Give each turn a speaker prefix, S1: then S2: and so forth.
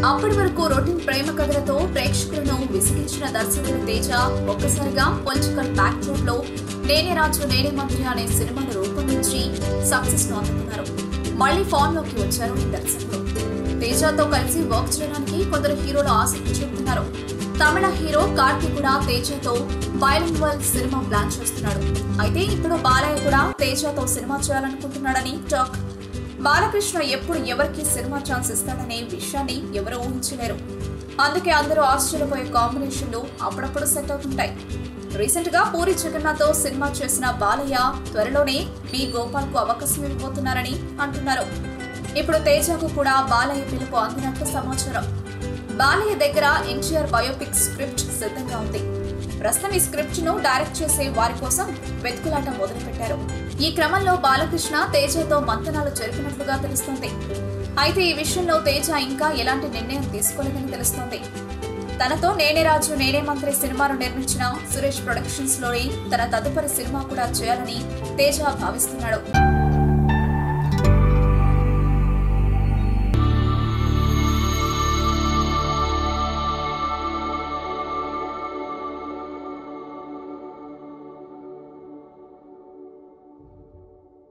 S1: అప్పటి వరకు రొటీన్ ప్రేమ కథలతో ప్రేక్షకులను విసిగించిన దర్శకుడు తేజ ఒక్కసారిగా పొలిటికల్ బ్యాక్ డ్రాప్ లో నేనే రాజు నేనే మంత్రి అనే సినిమాను రూపొందించి సక్సెస్ ను అందుకున్నారు మళ్లీ ఫామ్ లోకి వచ్చారు ఈ దర్శకుడు తేజతో కలిసి వర్క్ చేయడానికి కొందరు హీరోలు ఆసక్తి చూపుతున్నారు తమిళ హీరో కార్తీక్ కూడా తేజతో బైలింగ్వల్ సినిమా ప్లాన్ చేస్తున్నాడు అయితే ఇప్పుడు బాలయ్య కూడా తేజతో సినిమా చేయాలనుకుంటున్నాడని టాక్ బాలకృష్ణ ఎప్పుడు ఎవరికి సినిమా ఛాన్స్ ఇస్తాడనే విషయాన్ని ఎవరు ఊహించలేరు అందుకే అందరూ ఆశ్చర్యపోయే కాంబినేషన్లు అప్పుడప్పుడు సెట్ అవుతుంటాయి రీసెంట్ గా పూరి జగన్నాథ్ తో సినిమా చేసిన బాలయ్య త్వరలోనే బి గోపాల్ కు అవకాశం ఇవ్వబోతున్నారని అంటున్నారు ఇప్పుడు తేజకు కూడా బాలయ్య పిలుపు అందినట్లు సమాచారం బాలయ్య దగ్గర ఎన్టీఆర్ బయోపిక్ స్క్రిప్ట్ సిద్ధంగా ఉంది ప్రస్తుతం ఈ స్క్రిప్ట్ ను డైరెక్ట్ చేసే వారి కోసం వెతుకులాట మొదలుపెట్టారు ఈ క్రమంలో బాలకృష్ణ తేజతో మంతనాలు జరిపినట్లుగా తెలుస్తోంది అయితే ఈ విషయంలో తేజ ఇంకా ఎలాంటి నిర్ణయం తీసుకోలేదని తెలుస్తోంది తనతో నేనే రాజు నేనే మంత్రి సినిమాను నిర్మించిన సురేష్ ప్రొడక్షన్స్ లోని తన తదుపరి సినిమా కూడా చేయాలని తేజ భావిస్తున్నాడు